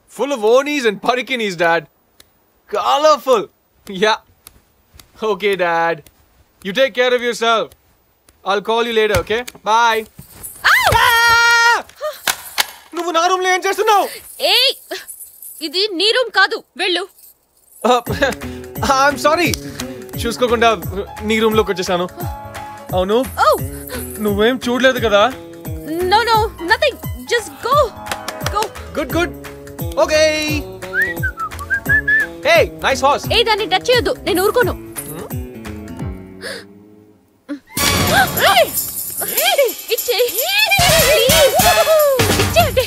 Full of onis and parikinis, Dad. Colorful. Yeah. Okay, Dad. You take care of yourself. I'll call you later, okay? Bye. Ah! నువ్వు నా room లో ఏం చేస్తున్నావు ఏయ్ ఇది నీ రూమ్ కాదు వెళ్ళు ఐఎమ్ సారీ చూసుకోకుండా నీ రూమ్ లోకి వచ్చేసాను అవును ఓ నువ్వేం చూడలేదు కదా no no nothing just go go good good okay hey nice horse ఏ దాన్ని టచ్ చేయొద్దు నేను ఊరుకోను ఇచ్చేయ్. Please. ఇచ్చేయండి.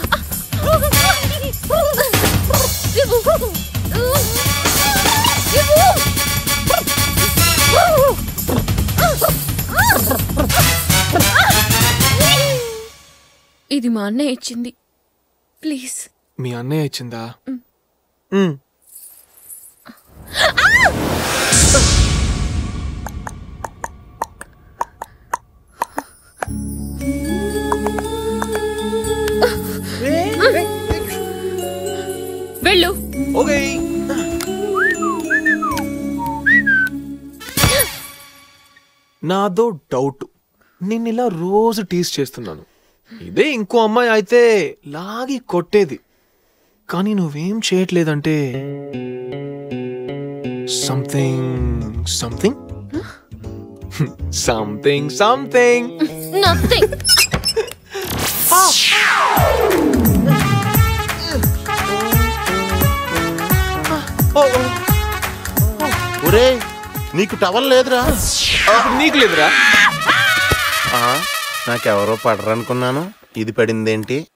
ఇవ్వు. ఇవ్వు. ఇది మా అన్నయ్య ఇచ్చింది ప్లీజ్ మీ అన్నయ్య ఇచ్చిందా వెళ్ళు ఓకే నాదో డౌట్ నేను ఇలా రోజు టీస్ చేస్తున్నాను ఇదే ఇంకో అమ్మాయి అయితే లాగి కొట్టేది కానీ నువ్వేం చేయట్లేదంటే something something something something nothing ఒరే నీకు టవల్ లేదురా నీకు లేదురా ఆ, నాకెవరో పడరనుకున్నాను ఇది పడిందేంటి